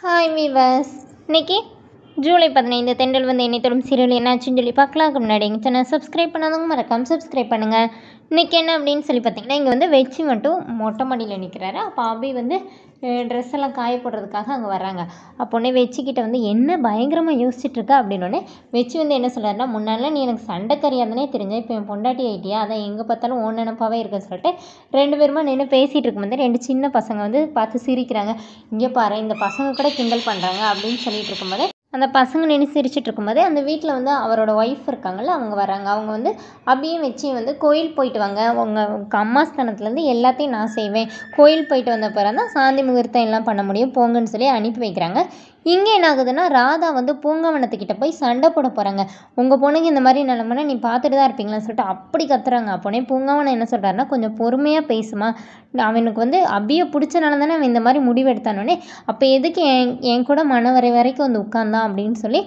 hi viewers இன்னைக்கு ஜூலை பதினைந்து தென்றல் வந்து என்னை தொடும் சீரியல் என்னாச்சுன்னு சொல்லி பார்க்கலாம் முன்னாடி எங்கள் சேனல் சப்ஸ்கிரைப் பண்ணாதவங்க மறக்காம சப்ஸ்கிரைப் பண்ணுங்கள் இன்றைக்கி என்ன அப்படின்னு சொல்லி பார்த்தீங்கன்னா இங்கே வந்து வெச்சி மட்டும் மொட்டை மாடியில் நிற்கிறாரு அப்போ அபி வந்து ட்ரெஸ் எல்லாம் காய போடுறதுக்காக அங்கே வராங்க அப்போனே வெச்சிக்கிட்ட வந்து என்ன பயங்கரமாக யோசிச்சுட்டு இருக்கா அப்படின்னோடனே வெச்சி வந்து என்ன சொல்கிறாருன்னா முன்னாடிலாம் நீ எனக்கு சண்டைக்கறியாக தானே தெரிஞ்ச இப்போ என் பொண்டாட்டி ஆகிட்டியா அதான் எங்கே பார்த்தாலும் ஓன் நினப்பாவே இருக்குன்னு சொல்லிட்டு ரெண்டு பேருமா நின்று பேசிகிட்டு இருக்கும்போது ரெண்டு சின்ன பசங்க வந்து பார்த்து சிரிக்கிறாங்க இங்கே பாரு இந்த பசங்க கூட கிண்டல் பண்ணுறாங்க அப்படின்னு சொல்லிட்டு இருக்கும்போது அந்த பசங்க நின்று சிரிச்சிட்டு இருக்கும்போது அந்த வீட்டில் வந்து அவரோட ஒய்ஃப் இருக்காங்கல்ல அவங்க வராங்க அவங்க வந்து அபியும் வச்சு வந்து கோயில் போயிட்டு வாங்க உங்கள் உங்கள் அம்மா ஸ்தானத்துலேருந்து எல்லாத்தையும் நான் செய்வேன் கோயில் போயிட்டு வந்த பிறகு தான் சாந்தி முகூர்த்தம் எல்லாம் பண்ண முடியும் போங்கன்னு சொல்லி அனுப்பி வைக்கிறாங்க இங்கே என்ன ஆகுதுன்னா ராதா வந்து பூங்கவனத்துக்கிட்ட போய் சண்டை போட போகிறாங்க உங்கள் பொண்ணுங்க இந்த மாதிரி நிலமைனா நீ பார்த்துட்டு தான் இருப்பீங்களான்னு சொல்லிட்டு அப்படி கத்துறாங்க அப்போனே பூங்காவனம் என்ன சொல்கிறாருன்னா கொஞ்சம் பொறுமையாக பேசுமா அவனுக்கு வந்து அபியை பிடிச்சனால தானே அவன் இந்த மாதிரி முடிவு எடுத்தானோடனே அப்போ எதுக்கு என் என் கூட மனவரை வரைக்கும் வந்து உட்காந்தான் அப்படின்னு சொல்லி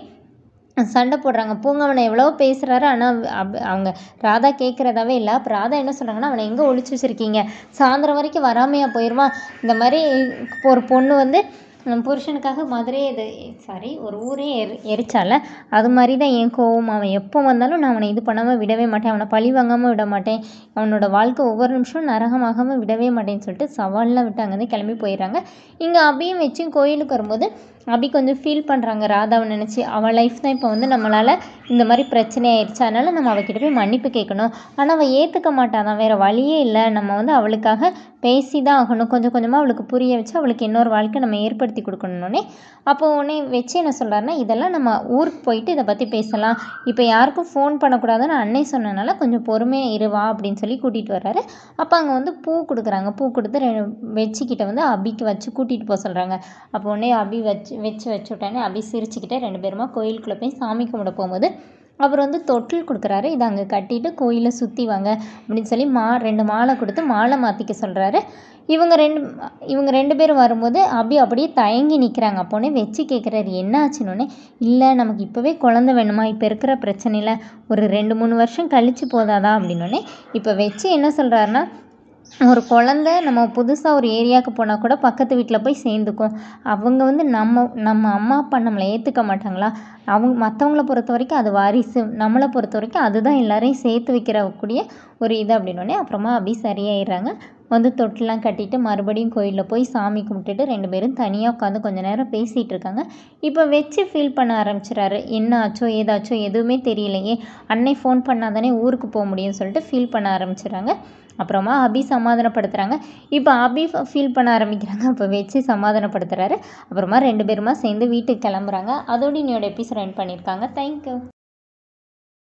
சண்டை போடுறாங்க பூங்கவனை எவ்வளோ பேசுகிறாரு ஆனால் அப் அவங்க ராதா கேட்குறதாவே இல்லை அப்போ ராதா என்ன சொல்கிறாங்கன்னா அவனை எங்கே ஒழிச்சு வச்சுருக்கீங்க சாயந்தரம் வரைக்கும் வராமையா போயிடுவான் இந்த மாதிரி ஒரு பொண்ணு வந்து புருஷனுக்காக மதுரையே இது சாரி ஒரு ஊரே எரி எரிச்சால அது மாதிரி தான் என் கோவம் அவன் எப்போ வந்தாலும் நான் அவனை இது பண்ணாமல் விடவே மாட்டேன் அவனை பழி வாங்காமல் விட மாட்டேன் அவனோட வாழ்க்கை ஒவ்வொரு நிமிஷம் நரகமாகாமல் விடவே மாட்டேன்னு சொல்லிட்டு சவால்லாம் விட்டு அங்கேருந்து கிளம்பி போயிடுறாங்க இங்கே அபியும் வச்சு கோயிலுக்கு வரும்போது அபி கொஞ்சம் ஃபீல் பண்ணுறாங்க ராதாவை நினச்சி அவள் லைஃப் தான் இப்போ வந்து நம்மளால் இந்த மாதிரி பிரச்சனை ஆயிடுச்சு அதனால் நம்ம அவகிட்ட போய் மன்னிப்பு கேட்கணும் ஆனால் அவள் ஏற்றுக்க மாட்டாதான் வேறு வழியே இல்லை நம்ம வந்து அவளுக்காக பேசி தான் ஆகணும் கொஞ்சம் கொஞ்சமாக அவளுக்கு புரிய வச்சு அவளுக்கு இன்னொரு வாழ்க்கை நம்ம ஏற்படுத்தி கொடுக்கணுன்னே அப்போ உடனே வச்சு என்ன சொல்கிறாருன்னா இதெல்லாம் நம்ம ஊருக்கு போயிட்டு இதை பற்றி பேசலாம் இப்போ யாருக்கும் ஃபோன் பண்ணக்கூடாதுன்னு அன்னை சொன்னனால கொஞ்சம் பொறுமையாக இருவா அப்படின்னு சொல்லி கூட்டிகிட்டு வர்றாரு அப்போ அங்கே வந்து பூ கொடுக்குறாங்க பூ கொடுத்து வச்சுக்கிட்ட வந்து அபிக்கு வச்சு கூட்டிகிட்டு போக சொல்கிறாங்க அப்போ உடனே அபி வச்சு வச்சு வச்சு விட்டானே அபி சிரிச்சுக்கிட்டே ரெண்டு பேருமா கோயிலுக்குள்ளே போய் சாமி கும்பிட போகும்போது அவர் வந்து தொட்டில் கொடுக்குறாரு இதை அங்கே கட்டிட்டு கோயிலை சுற்றி வாங்க அப்படின்னு சொல்லி மா ரெண்டு மாலை கொடுத்து மாலை மாற்றிக்க சொல்கிறாரு இவங்க ரெண்டு இவங்க ரெண்டு பேரும் வரும்போது அபி அப்படியே தயங்கி நிற்கிறாங்க அப்போனே வச்சு கேட்குறாரு என்ன ஆச்சுன்னொன்னே இல்லை நமக்கு இப்போவே குழந்த வேணுமா இப்போ இருக்கிற பிரச்சனையில் ஒரு ரெண்டு மூணு வருஷம் கழித்து போதாதா அப்படின்னோடனே இப்போ வச்சு என்ன சொல்கிறாருன்னா ஒரு குழந்த நம்ம புதுசாக ஒரு ஏரியாவுக்கு போனால் கூட பக்கத்து வீட்டில் போய் சேர்ந்துக்கும் அவங்க வந்து நம்ம நம்ம அம்மா அப்பா நம்மளை ஏற்றுக்க மாட்டாங்களா அவங்க மற்றவங்கள பொறுத்த வரைக்கும் அது வாரிசு நம்மளை பொறுத்த வரைக்கும் அதுதான் எல்லாரையும் சேர்த்து வைக்கிறக்கூடிய ஒரு இது அப்படின்னோடனே அப்புறமா அப்படி சரியாயிடுறாங்க வந்து தொட்டிலாம் கட்டிட்டு மறுபடியும் கோயிலில் போய் சாமி கும்பிட்டுட்டு ரெண்டு பேரும் தனியாக உட்காந்து கொஞ்ச நேரம் பேசிகிட்டு இருக்காங்க இப்போ வச்சு ஃபீல் பண்ண ஆரம்பிச்சிடாரு என்ன ஆச்சோ ஏதாச்சோ எதுவுமே தெரியலையே அன்னை ஃபோன் பண்ணால் தானே ஊருக்கு போக முடியும்னு சொல்லிட்டு ஃபீல் பண்ண ஆரம்பிச்சிடுறாங்க அப்புறமா அபி சமாதானப்படுத்துகிறாங்க இப்போ அபி ஃபீல் பண்ண ஆரம்பிக்கிறாங்க அப்போ வச்சு சமாதானப்படுத்துகிறாரு அப்புறமா ரெண்டு பேருமா சேர்ந்து வீட்டுக்கு கிளம்புறாங்க அதோடு இன்னையோட எபிசோட் எண்ட் பண்ணியிருக்காங்க தேங்க்யூ